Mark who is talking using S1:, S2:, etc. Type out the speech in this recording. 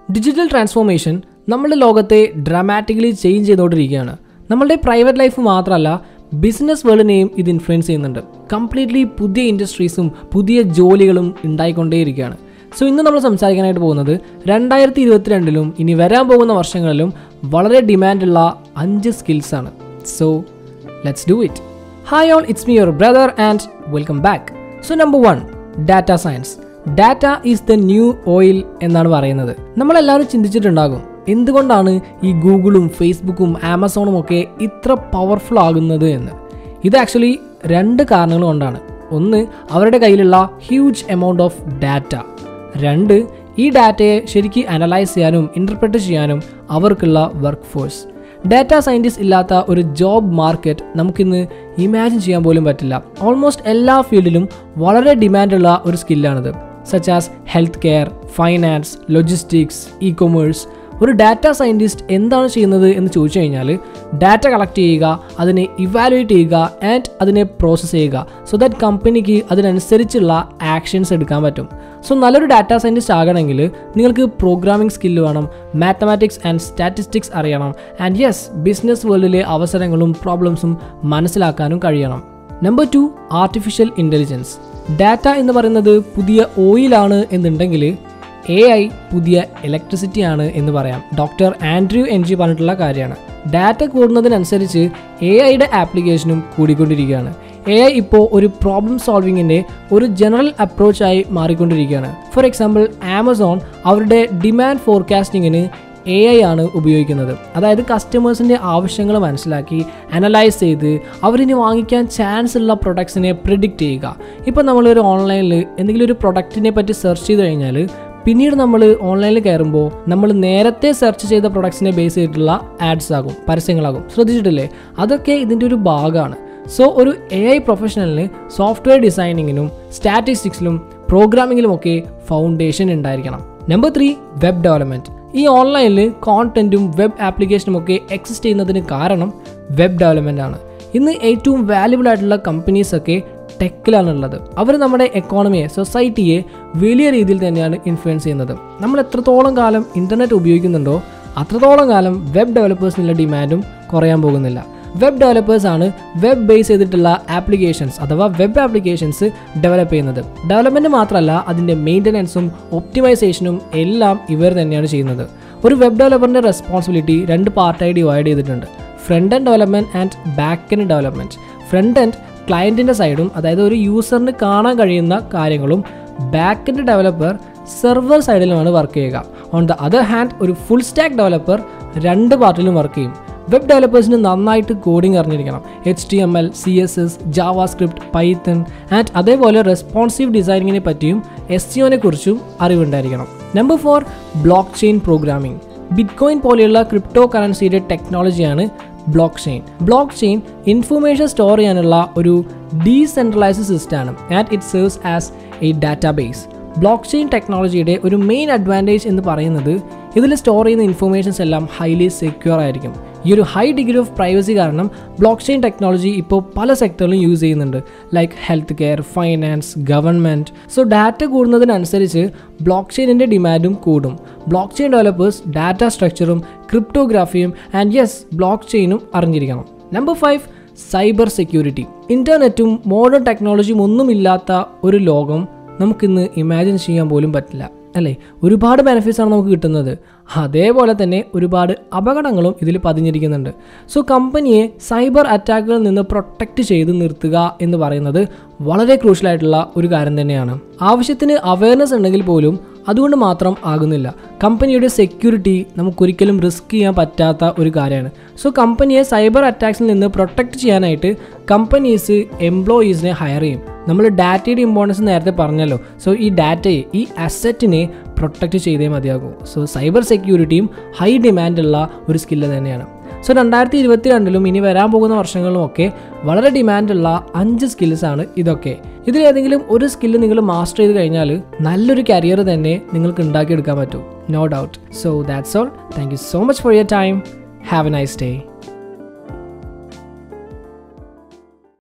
S1: digital transformation നമ്മുടെ ലോകത്തെ dramatically change ചെയ്തുകൊണ്ടിരിക്കുകയാണ് നമ്മളുടെ പ്രൈവറ്റ് ലൈഫ് മാത്രമല്ല ബിസിനസ് വേൾഡിനെയും ഇത് ഇൻഫ്ലുവൻസ് ചെയ്യുന്നുണ്ട് കംപ്ലീറ്റ്ലി പുതിയ ഇൻഡസ്ട്രീസും പുതിയ ജോലികളും ഉണ്ടായിക്കൊണ്ടേയിരിക്കുകയാണ് സോ ഇന്ന് നമ്മൾ സംസാരിക്കാനായിട്ട് പോകുന്നത് രണ്ടായിരത്തി ഇരുപത്തിരണ്ടിലും ഇനി വരാൻ പോകുന്ന വർഷങ്ങളിലും വളരെ ഡിമാൻഡുള്ള അഞ്ച് സ്കിൽസാണ് so let's do it hi all it's me your brother and welcome back so number one data science data is the new oil എന്നാണ് പറയുന്നത് നമ്മളെല്ലാവരും ചിന്തിച്ചിട്ടുണ്ടാകും എന്തുകൊണ്ടാണ് ഈ ഗൂഗിളും ഫേസ്ബുക്കും ആമസോണും ഒക്കെ ഇത്ര പവർഫുൾ ആകുന്നത് എന്ന് ഇത് ആക്ച്വലി രണ്ട് കാരണങ്ങൾ കൊണ്ടാണ് ഒന്ന് അവരുടെ കയ്യിലുള്ള ഹ്യൂജ് എമൗണ്ട് ഓഫ് ഡാറ്റ രണ്ട് ഈ ഡാറ്റയെ ശരിക്കും അനലൈസ് ചെയ്യാനും ഇൻ്റർപ്രറ്റ് ചെയ്യാനും അവർക്കുള്ള വർക്ക് ഫോഴ്സ് ഡാറ്റ സയൻറ്റിസ്റ്റ് ഇല്ലാത്ത ഒരു ജോബ് മാർക്കറ്റ് നമുക്കിന്ന് ഇമാജിൻ ചെയ്യാൻ പോലും പറ്റില്ല ഓൾമോസ്റ്റ് എല്ലാ ഫീൽഡിലും വളരെ ഡിമാൻഡുള്ള ഒരു സ്കില്ലാണിത് such as health care finance logistics e commerce ഒരു ഡാറ്റ സയൻറ്റിസ്റ്റ് എന്താണ് ചെയ്യുന്നത് എന്ന് ചോദിച്ചു കഴിഞ്ഞാൽ ഡാറ്റ കളക്ട് ചെയ്യുക അതിനെ ഇവാലുവേറ്റ് ചെയ്യുക ആൻഡ് അതിനെ പ്രോസസ്സ് ചെയ്യുക സോ ദാറ്റ് കമ്പനിക്ക് അതിനനുസരിച്ചുള്ള ആക്ഷൻസ് എടുക്കാൻ പറ്റും സോ നല്ലൊരു ഡാറ്റ സയൻറ്റിസ്റ്റ് ആകണമെങ്കിൽ നിങ്ങൾക്ക് പ്രോഗ്രാമിംഗ് സ്കില്ല് വേണം മാത്തമാറ്റിക്സ് ആൻഡ് സ്റ്റാറ്റിസ്റ്റിക്സ് അറിയണം ആൻഡ് യെസ് ബിസിനസ് വേൾഡിലെ അവസരങ്ങളും പ്രോബ്ലംസും മനസ്സിലാക്കാനും കഴിയണം number two artificial intelligence data എന്ന് പറയുന്നത് പുതിയ ഓയിലാണ് എന്നുണ്ടെങ്കിൽ എ ഐ പുതിയ ഇലക്ട്രിസിറ്റി ആണ് എന്ന് പറയാം ഡോക്ടർ ആൻഡ്രൂ എൻ ജി പറഞ്ഞിട്ടുള്ള കാര്യമാണ് ഡാറ്റ കൂടുന്നതിനനുസരിച്ച് എ ഐയുടെ ആപ്ലിക്കേഷനും കൂടിക്കൊണ്ടിരിക്കുകയാണ് എ ഐ ഇപ്പോൾ ഒരു പ്രോബ്ലം സോൾവിങ്ങിൻ്റെ ഒരു ജനറൽ അപ്രോച്ചായി മാറിക്കൊണ്ടിരിക്കുകയാണ് ഫോർ എക്സാമ്പിൾ ആമസോൺ അവരുടെ ഡിമാൻഡ് ഫോർകാസ്റ്റിങ്ങിന് എ ഐ ആണ് ഉപയോഗിക്കുന്നത് അതായത് കസ്റ്റമേഴ്സിൻ്റെ ആവശ്യങ്ങൾ മനസ്സിലാക്കി അനലൈസ് ചെയ്ത് അവരിനി വാങ്ങിക്കാൻ ചാൻസ് ഉള്ള പ്രൊഡക്ട്സിനെ പ്രിഡിക്റ്റ് ചെയ്യുക ഇപ്പോൾ നമ്മളൊരു ഓൺലൈനിൽ എന്തെങ്കിലും ഒരു പ്രൊഡക്റ്റിനെ പറ്റി സെർച്ച് ചെയ്ത് കഴിഞ്ഞാൽ പിന്നീട് നമ്മൾ ഓൺലൈനിൽ കയറുമ്പോൾ നമ്മൾ നേരത്തെ സെർച്ച് ചെയ്ത പ്രൊഡക്ട്സിനെ ബേസ് ചെയ്തിട്ടുള്ള ആഡ്സ് ആകും പരസ്യങ്ങളാകും ശ്രദ്ധിച്ചിട്ടില്ലേ അതൊക്കെ ഇതിൻ്റെ ഒരു ഭാഗമാണ് സോ ഒരു എ ഐ പ്രൊഫഷണലിന് സോഫ്റ്റ്വെയർ ഡിസൈനിങ്ങിനും സ്റ്റാറ്റിസ്റ്റിക്സിലും പ്രോഗ്രാമിങ്ങിലും ഒക്കെ ഫൗണ്ടേഷൻ ഉണ്ടായിരിക്കണം നമ്പർ ത്രീ വെബ് ഡെവലപ്മെൻറ്റ് ഈ ഓൺലൈനിൽ കോണ്ടന്റും വെബ് ആപ്ലിക്കേഷനും ഒക്കെ എക്സിസ്റ്റ് ചെയ്യുന്നതിന് കാരണം വെബ് ഡെവലപ്മെൻ്റ് ആണ് ഇന്ന് ഏറ്റവും വാല്യുബിൾ ആയിട്ടുള്ള കമ്പനീസൊക്കെ ടെക്കിലാണുള്ളത് അവർ നമ്മുടെ എക്കോണമിയെ സൊസൈറ്റിയെ വലിയ രീതിയിൽ തന്നെയാണ് ഇൻഫ്ലുവൻസ് ചെയ്യുന്നത് നമ്മൾ എത്രത്തോളം കാലം ഇൻ്റർനെറ്റ് ഉപയോഗിക്കുന്നുണ്ടോ അത്രത്തോളം കാലം വെബ് ഡെവലപ്പേഴ്സിനുള്ള ഡിമാൻഡും കുറയാൻ പോകുന്നില്ല വെബ് ഡെവലപ്പേഴ്സ് ആണ് വെബ് ബേസ് ചെയ്തിട്ടുള്ള ആപ്ലിക്കേഷൻസ് അഥവാ വെബ് ആപ്ലിക്കേഷൻസ് ഡെവലപ്പ് ചെയ്യുന്നത് ഡെവലപ്മെൻറ്റ് മാത്രമല്ല അതിൻ്റെ മെയിൻ്റനൻസും ഒപ്റ്റിമൈസേഷനും എല്ലാം ഇവർ തന്നെയാണ് ചെയ്യുന്നത് ഒരു വെബ് ഡെവലപ്പറിൻ്റെ റെസ്പോൺസിബിലിറ്റി രണ്ട് പാർട്ടായി ഡിവൈഡ് ചെയ്തിട്ടുണ്ട് front end development and back end development front end ക്ലയൻറ്റിൻ്റെ സൈഡും അതായത് ഒരു യൂസറിന് കാണാൻ കഴിയുന്ന കാര്യങ്ങളും ബാക്ക് എൻഡ് ഡെവലപ്പർ സെർവർ സൈഡിലുമാണ് വർക്ക് ചെയ്യുക ഓൺ ദ അതർ ഹാൻഡ് ഒരു ഫുൾ സ്റ്റാക്ക് ഡെവലപ്പർ രണ്ട് പാർട്ടിലും വർക്ക് ചെയ്യും വെബ് ഡെവലപ്പേഴ്സിന് നന്നായിട്ട് കോഡിംഗ് അറിഞ്ഞിരിക്കണം H T M L C S S JavaScript Python and അതേപോലെ റെസ്പോൺസീവ് ഡിസൈനിങ്ങിനെ പറ്റിയും എസ് സിഒനെ കുറിച്ചും അറിവുണ്ടായിരിക്കണം number four block chain programming bitcoin പോലെയുള്ള ക്രിപ്റ്റോ കറൻസിയുടെ ടെക്നോളജിയാണ് blockchain blockchain information store ചെയ്യാനുള്ള ഒരു ഡീസെൻട്രലൈസ്ഡ് സിസ്റ്റമാണ് and it serves as a database blockchain ടെക്നോളജിയുടെ ഒരു മെയിൻ അഡ്വാൻറ്റേജ് എന്ന് പറയുന്നത് ഇതിൽ സ്റ്റോർ ചെയ്യുന്ന ഇൻഫർമേഷൻസ് എല്ലാം ഹൈലി സെക്യൂർ ആയിരിക്കും ഈ ഒരു ഹൈ ഡിഗ്രി ഓഫ് പ്രൈവസി കാരണം ബ്ലോക്ക് ചെയിൻ ടെക്നോളജി ഇപ്പോൾ പല സെക്ടറിലും യൂസ് ചെയ്യുന്നുണ്ട് like health care finance government so data കൂടുന്നതിനനുസരിച്ച് ബ്ലോക്ക് ചെയിനിൻ്റെ ഡിമാൻഡും കൂടും ബ്ലോക്ക് ചെയിൻ ഡെവലപ്പേഴ്സ് ഡാറ്റ സ്ട്രക്ചറും ക്രിപ്റ്റോഗ്രാഫിയും ആൻഡ് യെസ് ബ്ലോക്ക് ചെയിനും അറിഞ്ഞിരിക്കണം നമ്പർ ഫൈവ് സൈബർ സെക്യൂരിറ്റി ഇൻ്റർനെറ്റും മോഡേൺ ടെക്നോളജിയും ഒന്നുമില്ലാത്ത ഒരു ലോകം നമുക്കിന്ന് ഇമാജിൻ ചെയ്യാൻ പോലും പറ്റില്ല അല്ലേ ഒരുപാട് ബെനിഫിറ്റ്സ് ആണ് നമുക്ക് കിട്ടുന്നത് അതേപോലെ തന്നെ ഒരുപാട് അപകടങ്ങളും ഇതിൽ പതിഞ്ഞിരിക്കുന്നുണ്ട് സോ കമ്പനിയെ സൈബർ അറ്റാക്കുകളിൽ നിന്ന് പ്രൊട്ടക്റ്റ് ചെയ്ത് നിർത്തുക എന്ന് പറയുന്നത് വളരെ ക്രൂഷ്യലായിട്ടുള്ള ഒരു കാര്യം തന്നെയാണ് ആവശ്യത്തിന് അവയർനെസ് ഉണ്ടെങ്കിൽ പോലും അതുകൊണ്ട് മാത്രം ആകുന്നില്ല കമ്പനിയുടെ സെക്യൂരിറ്റി നമുക്കൊരിക്കലും റിസ്ക് ചെയ്യാൻ പറ്റാത്ത ഒരു കാര്യമാണ് സോ കമ്പനിയെ സൈബർ അറ്റാക്സിൽ നിന്ന് പ്രൊട്ടക്റ്റ് ചെയ്യാനായിട്ട് കമ്പനീസ് എംപ്ലോയീസിനെ ഹയർ ചെയ്യും നമ്മൾ ഡാറ്റയുടെ ഇമ്പോർട്ടൻസ് നേരത്തെ പറഞ്ഞല്ലോ സോ ഈ ഡാറ്റയെ ഈ അസറ്റിനെ പ്രൊട്ടക്റ്റ് ചെയ്തേ മതിയാകൂ സോ സൈബർ സെക്യൂരിറ്റിയും ഹൈ ഡിമാൻഡുള്ള ഒരു സ്കില്ല് തന്നെയാണ് സോ രണ്ടായിരത്തി ഇരുപത്തി രണ്ടിലും ഇനി വരാൻ പോകുന്ന വർഷങ്ങളിലും ഒക്കെ വളരെ ഡിമാൻഡുള്ള അഞ്ച് സ്കിൽസ് ആണ് ഇതൊക്കെ ഇതിലേതെങ്കിലും ഒരു സ്കില്ല് നിങ്ങൾ മാസ്റ്റർ ചെയ്ത് കഴിഞ്ഞാൽ നല്ലൊരു കരിയർ തന്നെ നിങ്ങൾക്ക് ഉണ്ടാക്കിയെടുക്കാൻ പറ്റും no doubt so that's all thank you so much for your time have a nice day